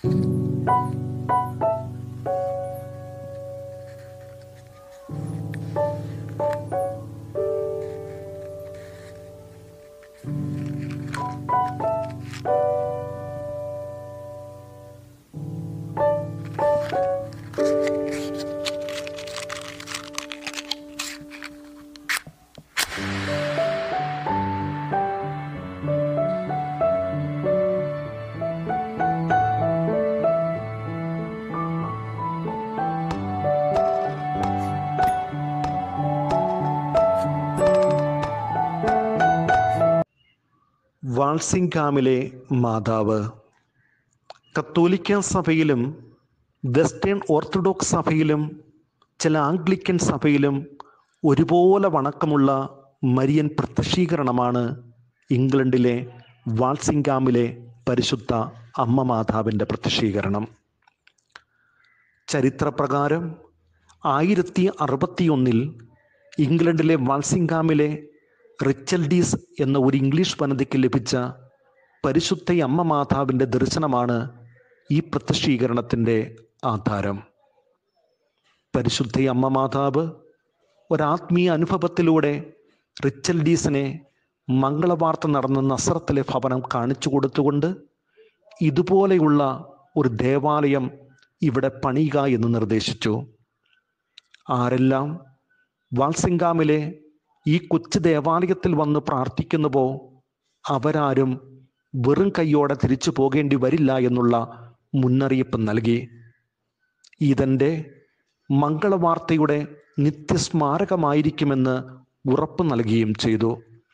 വാൾസിംഗാമിലെ മാതാവ് കത്തോലിക്ക സഭയിലും വെസ്റ്റേൺ ഓർത്തഡോക്സ് സഭയിലും ചില ആംഗ്ലിക്കൻ സഭയിലും ഒരുപോലെ വണക്കമുള്ള മരിയൻ പ്രത്യക്ഷീകരണമാണ് ഇംഗ്ലണ്ടിലെ വാൾസിംഗാമിലെ പരിശുദ്ധ അമ്മ മാതാവിൻ്റെ പ്രത്യക്ഷീകരണം ചരിത്രപ്രകാരം ആയിരത്തി അറുപത്തിയൊന്നിൽ ഇംഗ്ലണ്ടിലെ വാൾസിംഗാമിലെ റിച്ചൽഡീസ് എന്ന ഒരു ഇംഗ്ലീഷ് വനിതയ്ക്ക് ലഭിച്ച പരിശുദ്ധ അമ്മ മാതാവിൻ്റെ ദർശനമാണ് ഈ പ്രത്യക്ഷീകരണത്തിൻ്റെ ആധാരം പരിശുദ്ധ അമ്മ മാതാവ് ഒരാത്മീയ അനുഭവത്തിലൂടെ റിച്ചൽഡീസിനെ മംഗളവാർത്ത നടന്ന നസ്രത്തിലെ ഭവനം കാണിച്ചു കൊടുത്തുകൊണ്ട് ഇതുപോലെയുള്ള ഒരു ദേവാലയം ഇവിടെ പണിയുക എന്ന് നിർദ്ദേശിച്ചു ആരെല്ലാം വാൾസിംഗാമിലെ ഈ കൊച്ചു ദേവാലയത്തിൽ വന്ന് പ്രാർത്ഥിക്കുന്നുവോ അവരാരും വെറും കൈയോടെ തിരിച്ചു പോകേണ്ടി വരില്ല എന്നുള്ള മുന്നറിയിപ്പ് നൽകി ഇതെൻ്റെ മംഗളവാർത്തയുടെ നിത്യസ്മാരകമായിരിക്കുമെന്ന് ഉറപ്പ് നൽകുകയും ചെയ്തു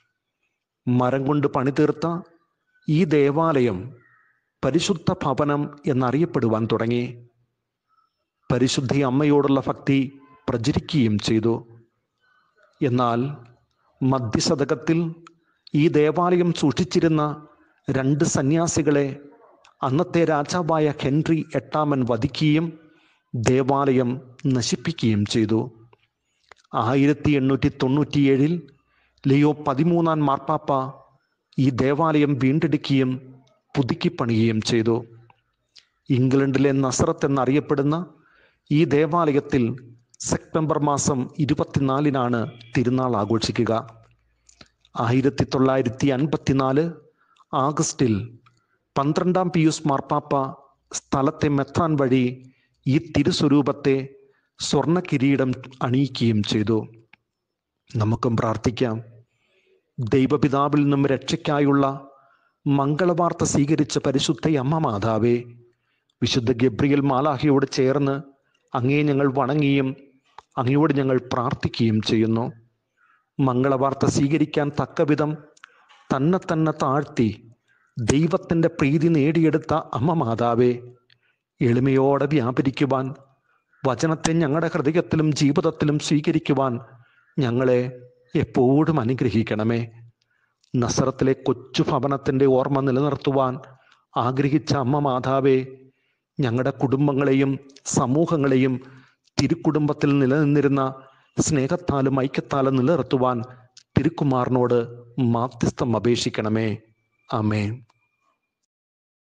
മരം കൊണ്ട് പണിതീർത്ത ഈ ദേവാലയം പരിശുദ്ധ ഭവനം എന്നറിയപ്പെടുവാൻ തുടങ്ങി പരിശുദ്ധ അമ്മയോടുള്ള ഭക്തി പ്രചരിക്കുകയും ചെയ്തു എന്നാൽ മധ്യശതകത്തിൽ ഈ ദേവാലയം സൂക്ഷിച്ചിരുന്ന രണ്ട് സന്യാസികളെ അന്നത്തെ രാജാവായ ഹെൻറി എട്ടാമൻ വധിക്കുകയും ദേവാലയം നശിപ്പിക്കുകയും ചെയ്തു ആയിരത്തി എണ്ണൂറ്റി തൊണ്ണൂറ്റിയേഴിൽ ലിയോ പതിമൂന്നാം മാർപ്പാപ്പ ഈ ദേവാലയം വീണ്ടെടുക്കുകയും പുതുക്കിപ്പണിയുകയും ചെയ്തു ഇംഗ്ലണ്ടിലെ നസ്രത്ത് എന്നറിയപ്പെടുന്ന ഈ ദേവാലയത്തിൽ സെപ്റ്റംബർ മാസം ഇരുപത്തിനാലിനാണ് തിരുനാൾ ആഘോഷിക്കുക ആയിരത്തി തൊള്ളായിരത്തി അൻപത്തിനാല് ആഗസ്റ്റിൽ പന്ത്രണ്ടാം പിയൂസ് മാർപ്പാപ്പ സ്ഥലത്തെ മെത്രാൻ വഴി ഈ തിരുസ്വരൂപത്തെ സ്വർണ്ണ കിരീടം അണിയിക്കുകയും ചെയ്തു നമുക്കും പ്രാർത്ഥിക്കാം ദൈവപിതാവിൽ നിന്നും രക്ഷയ്ക്കായുള്ള മംഗളവാർത്ത സ്വീകരിച്ച പരിശുദ്ധ അമ്മ മാതാവേ വിശുദ്ധ ഗബ്രിയൽ മാലാഹയോട് ചേർന്ന് അങ്ങേ ഞങ്ങൾ വണങ്ങിയും അങ്ങയോട് ഞങ്ങൾ പ്രാർത്ഥിക്കുകയും ചെയ്യുന്നു മംഗളവാർത്ത സ്വീകരിക്കാൻ തക്കവിധം തന്നെ തന്നെ താഴ്ത്തി ദൈവത്തിൻ്റെ പ്രീതി നേടിയെടുത്ത അമ്മ മാതാവേ എളിമയോടെ വ്യാപരിക്കുവാൻ വചനത്തെ ഞങ്ങളുടെ ഹൃദയത്തിലും ജീവിതത്തിലും സ്വീകരിക്കുവാൻ ഞങ്ങളെ എപ്പോഴും അനുഗ്രഹിക്കണമേ നസറത്തിലെ കൊച്ചു ഭവനത്തിൻ്റെ ഓർമ്മ നിലനിർത്തുവാൻ ആഗ്രഹിച്ച അമ്മ മാതാവേ ഞങ്ങളുടെ കുടുംബങ്ങളെയും സമൂഹങ്ങളെയും തിരുക്കുടുംബത്തിൽ നിലനിന്നിരുന്ന സ്നേഹത്താലും ഐക്യത്താലും നിലനിർത്തുവാൻ തിരുക്കുമാറിനോട് മാധ്യസ്ഥം അപേക്ഷിക്കണമേ ആമേൻ